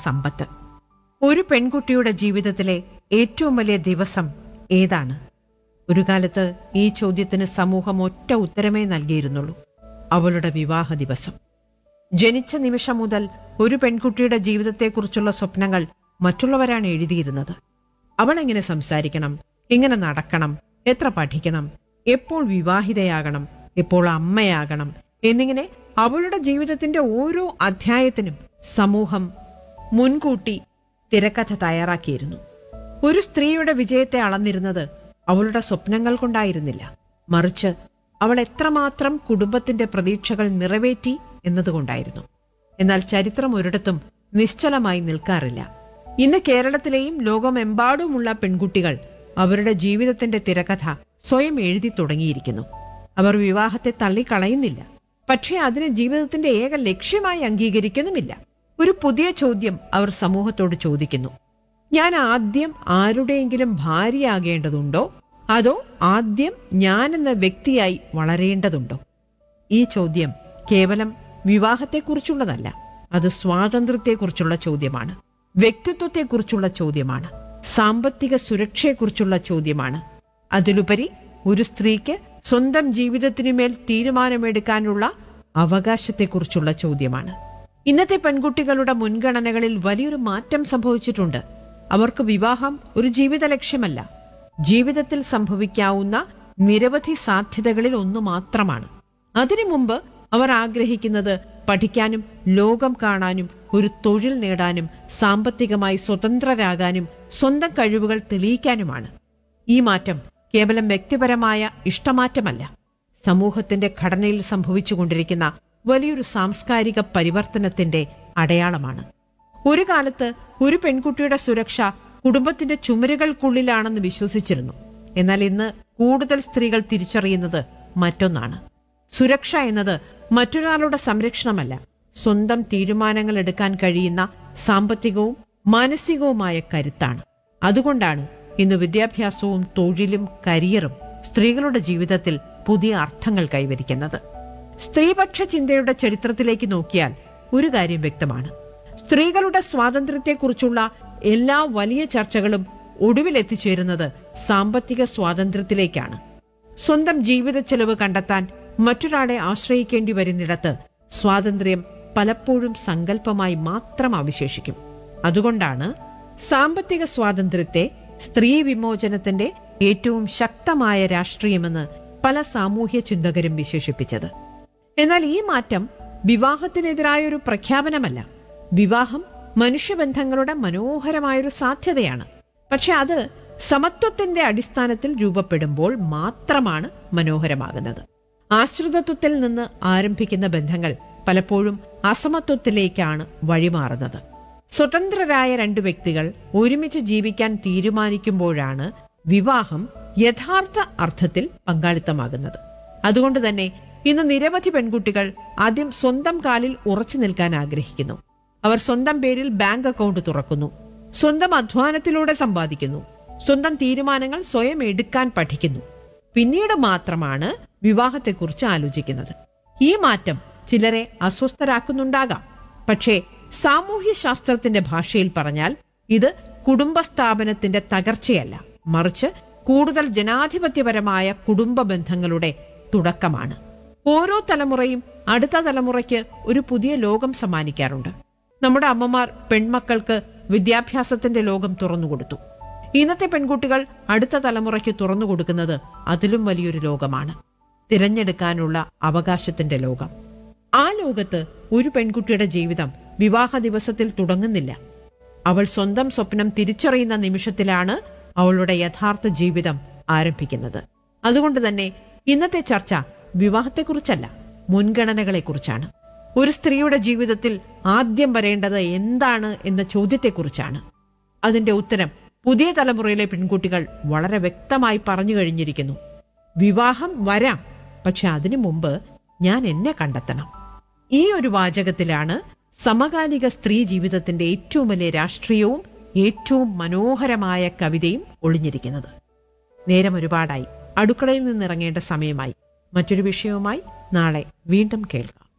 സമ്പത്ത് ഒരു പെൺകുട്ടിയുടെ ജീവിതത്തിലെ ഏറ്റവും വലിയ ദിവസം ഏതാണ് ഒരു കാലത്ത് ഈ ചോദ്യത്തിന് സമൂഹം ഒറ്റ ഉത്തരമേ നൽകിയിരുന്നുള്ളൂ അവളുടെ വിവാഹ ദിവസം ജനിച്ച നിമിഷം മുതൽ ഒരു പെൺകുട്ടിയുടെ ജീവിതത്തെക്കുറിച്ചുള്ള സ്വപ്നങ്ങൾ മറ്റുള്ളവരാണ് എഴുതിയിരുന്നത് അവൾ എങ്ങനെ സംസാരിക്കണം എങ്ങനെ നടക്കണം എത്ര പഠിക്കണം എപ്പോൾ വിവാഹിതയാകണം എപ്പോൾ അമ്മയാകണം എന്നിങ്ങനെ അവളുടെ ജീവിതത്തിന്റെ ഓരോ അധ്യായത്തിനും സമൂഹം മുൻകൂട്ടി തിരക്കഥ തയ്യാറാക്കിയിരുന്നു ഒരു സ്ത്രീയുടെ വിജയത്തെ അളന്നിരുന്നത് അവളുടെ സ്വപ്നങ്ങൾ കൊണ്ടായിരുന്നില്ല മറിച്ച് അവൾ എത്രമാത്രം കുടുംബത്തിന്റെ പ്രതീക്ഷകൾ നിറവേറ്റി എന്നതുകൊണ്ടായിരുന്നു എന്നാൽ ചരിത്രം ഒരിടത്തും നിശ്ചലമായി നിൽക്കാറില്ല ഇന്ന് കേരളത്തിലെയും ലോകമെമ്പാടുമുള്ള പെൺകുട്ടികൾ അവരുടെ ജീവിതത്തിന്റെ തിരക്കഥ സ്വയം എഴുതി തുടങ്ങിയിരിക്കുന്നു അവർ വിവാഹത്തെ തള്ളിക്കളയുന്നില്ല പക്ഷേ അതിനെ ജീവിതത്തിന്റെ ഏക ലക്ഷ്യമായി അംഗീകരിക്കുന്നുമില്ല ഒരു പുതിയ ചോദ്യം അവർ സമൂഹത്തോട് ചോദിക്കുന്നു ഞാൻ ആദ്യം ആരുടെയെങ്കിലും ഭാര്യയാകേണ്ടതുണ്ടോ അതോ ആദ്യം ഞാനെന്ന വ്യക്തിയായി വളരേണ്ടതുണ്ടോ ഈ ചോദ്യം കേവലം വിവാഹത്തെക്കുറിച്ചുള്ളതല്ല അത് സ്വാതന്ത്ര്യത്തെക്കുറിച്ചുള്ള ചോദ്യമാണ് വ്യക്തിത്വത്തെക്കുറിച്ചുള്ള ചോദ്യമാണ് സാമ്പത്തിക സുരക്ഷയെക്കുറിച്ചുള്ള ചോദ്യമാണ് അതിലുപരി ഒരു സ്ത്രീക്ക് സ്വന്തം ജീവിതത്തിനുമേൽ തീരുമാനമെടുക്കാനുള്ള അവകാശത്തെക്കുറിച്ചുള്ള ചോദ്യമാണ് ഇന്നത്തെ പെൺകുട്ടികളുടെ മുൻഗണനകളിൽ വലിയൊരു മാറ്റം സംഭവിച്ചിട്ടുണ്ട് അവർക്ക് വിവാഹം ഒരു ജീവിത ലക്ഷ്യമല്ല ജീവിതത്തിൽ സംഭവിക്കാവുന്ന നിരവധി സാധ്യതകളിൽ ഒന്ന് മാത്രമാണ് അതിനു മുമ്പ് അവർ ആഗ്രഹിക്കുന്നത് പഠിക്കാനും ലോകം കാണാനും ഒരു തൊഴിൽ നേടാനും സാമ്പത്തികമായി സ്വതന്ത്രരാകാനും സ്വന്തം കഴിവുകൾ തെളിയിക്കാനുമാണ് ഈ മാറ്റം കേവലം വ്യക്തിപരമായ ഇഷ്ടമാറ്റമല്ല സമൂഹത്തിന്റെ ഘടനയിൽ സംഭവിച്ചുകൊണ്ടിരിക്കുന്ന വലിയൊരു സാംസ്കാരിക പരിവർത്തനത്തിന്റെ അടയാളമാണ് ഒരു കാലത്ത് ഒരു പെൺകുട്ടിയുടെ സുരക്ഷ കുടുംബത്തിന്റെ ചുമരുകൾക്കുള്ളിലാണെന്ന് വിശ്വസിച്ചിരുന്നു എന്നാൽ ഇന്ന് കൂടുതൽ സ്ത്രീകൾ തിരിച്ചറിയുന്നത് മറ്റൊന്നാണ് സുരക്ഷ എന്നത് മറ്റൊരാളുടെ സംരക്ഷണമല്ല സ്വന്തം തീരുമാനങ്ങൾ എടുക്കാൻ കഴിയുന്ന സാമ്പത്തികവും മാനസികവുമായ കരുത്താണ് അതുകൊണ്ടാണ് ഇന്ന് വിദ്യാഭ്യാസവും തൊഴിലും കരിയറും സ്ത്രീകളുടെ ജീവിതത്തിൽ പുതിയ അർത്ഥങ്ങൾ കൈവരിക്കുന്നത് സ്ത്രീപക്ഷ ചിന്തയുടെ ചരിത്രത്തിലേക്ക് നോക്കിയാൽ ഒരു കാര്യം വ്യക്തമാണ് സ്ത്രീകളുടെ സ്വാതന്ത്ര്യത്തെക്കുറിച്ചുള്ള എല്ലാ വലിയ ചർച്ചകളും ഒടുവിൽ എത്തിച്ചേരുന്നത് സാമ്പത്തിക സ്വാതന്ത്ര്യത്തിലേക്കാണ് സ്വന്തം ജീവിത ചെലവ് കണ്ടെത്താൻ മറ്റൊരാളെ ആശ്രയിക്കേണ്ടി വരുന്നിടത്ത് സ്വാതന്ത്ര്യം പലപ്പോഴും സങ്കല്പമായി മാത്രം അവശേഷിക്കും അതുകൊണ്ടാണ് സാമ്പത്തിക സ്വാതന്ത്ര്യത്തെ സ്ത്രീ വിമോചനത്തിന്റെ ഏറ്റവും ശക്തമായ രാഷ്ട്രീയമെന്ന് പല സാമൂഹ്യ ചിന്തകരും വിശേഷിപ്പിച്ചത് എന്നാൽ ഈ മാറ്റം വിവാഹത്തിനെതിരായ ഒരു പ്രഖ്യാപനമല്ല വിവാഹം മനുഷ്യബന്ധങ്ങളുടെ മനോഹരമായൊരു സാധ്യതയാണ് പക്ഷെ അത് സമത്വത്തിന്റെ അടിസ്ഥാനത്തിൽ രൂപപ്പെടുമ്പോൾ മാത്രമാണ് മനോഹരമാകുന്നത് ആശ്രിതത്വത്തിൽ നിന്ന് ആരംഭിക്കുന്ന ബന്ധങ്ങൾ പലപ്പോഴും അസമത്വത്തിലേക്കാണ് വഴിമാറുന്നത് സ്വതന്ത്രരായ രണ്ടു വ്യക്തികൾ ഒരുമിച്ച് ജീവിക്കാൻ തീരുമാനിക്കുമ്പോഴാണ് വിവാഹം യഥാർത്ഥ അർത്ഥത്തിൽ പങ്കാളിത്തമാകുന്നത് അതുകൊണ്ട് തന്നെ ഇന്ന് നിരവധി പെൺകുട്ടികൾ ആദ്യം സ്വന്തം കാലിൽ ഉറച്ചു നിൽക്കാൻ ആഗ്രഹിക്കുന്നു അവർ സ്വന്തം പേരിൽ ബാങ്ക് അക്കൗണ്ട് തുറക്കുന്നു സ്വന്തം അധ്വാനത്തിലൂടെ സമ്പാദിക്കുന്നു സ്വന്തം തീരുമാനങ്ങൾ സ്വയം എടുക്കാൻ പഠിക്കുന്നു പിന്നീട് മാത്രമാണ് വിവാഹത്തെക്കുറിച്ച് ആലോചിക്കുന്നത് ഈ മാറ്റം ചിലരെ അസ്വസ്ഥരാക്കുന്നുണ്ടാകാം പക്ഷേ സാമൂഹ്യ ശാസ്ത്രത്തിന്റെ ഭാഷയിൽ പറഞ്ഞാൽ ഇത് കുടുംബസ്ഥാപനത്തിന്റെ തകർച്ചയല്ല മറിച്ച് കൂടുതൽ ജനാധിപത്യപരമായ കുടുംബ ബന്ധങ്ങളുടെ തുടക്കമാണ് ഓരോ തലമുറയും അടുത്ത തലമുറയ്ക്ക് ഒരു പുതിയ ലോകം സമ്മാനിക്കാറുണ്ട് നമ്മുടെ അമ്മമാർ പെൺമക്കൾക്ക് വിദ്യാഭ്യാസത്തിന്റെ ലോകം തുറന്നുകൊടുത്തു ഇന്നത്തെ പെൺകുട്ടികൾ അടുത്ത തലമുറയ്ക്ക് തുറന്നു കൊടുക്കുന്നത് അതിലും വലിയൊരു ലോകമാണ് തിരഞ്ഞെടുക്കാനുള്ള അവകാശത്തിന്റെ ലോകം ആ ലോകത്ത് ഒരു പെൺകുട്ടിയുടെ ജീവിതം വിവാഹ ദിവസത്തിൽ തുടങ്ങുന്നില്ല അവൾ സ്വന്തം സ്വപ്നം തിരിച്ചറിയുന്ന നിമിഷത്തിലാണ് അവളുടെ യഥാർത്ഥ ജീവിതം ആരംഭിക്കുന്നത് അതുകൊണ്ട് തന്നെ ഇന്നത്തെ ചർച്ച വിവാഹത്തെക്കുറിച്ചല്ല മുൻഗണനകളെക്കുറിച്ചാണ് ഒരു സ്ത്രീയുടെ ജീവിതത്തിൽ ആദ്യം വരേണ്ടത് എന്താണ് എന്ന ചോദ്യത്തെക്കുറിച്ചാണ് അതിന്റെ ഉത്തരം പുതിയ തലമുറയിലെ പെൺകുട്ടികൾ വളരെ വ്യക്തമായി പറഞ്ഞു കഴിഞ്ഞിരിക്കുന്നു വിവാഹം വരാം പക്ഷെ അതിനു മുമ്പ് ഞാൻ എന്നെ കണ്ടെത്തണം ഈ ഒരു വാചകത്തിലാണ് സമകാലിക സ്ത്രീ ജീവിതത്തിന്റെ ഏറ്റവും വലിയ രാഷ്ട്രീയവും ഏറ്റവും മനോഹരമായ കവിതയും ഒളിഞ്ഞിരിക്കുന്നത് നേരം ഒരുപാടായി അടുക്കളയിൽ നിന്നിറങ്ങേണ്ട സമയമായി മറ്റൊരു വിഷയവുമായി നാളെ വീണ്ടും കേൾക്കാം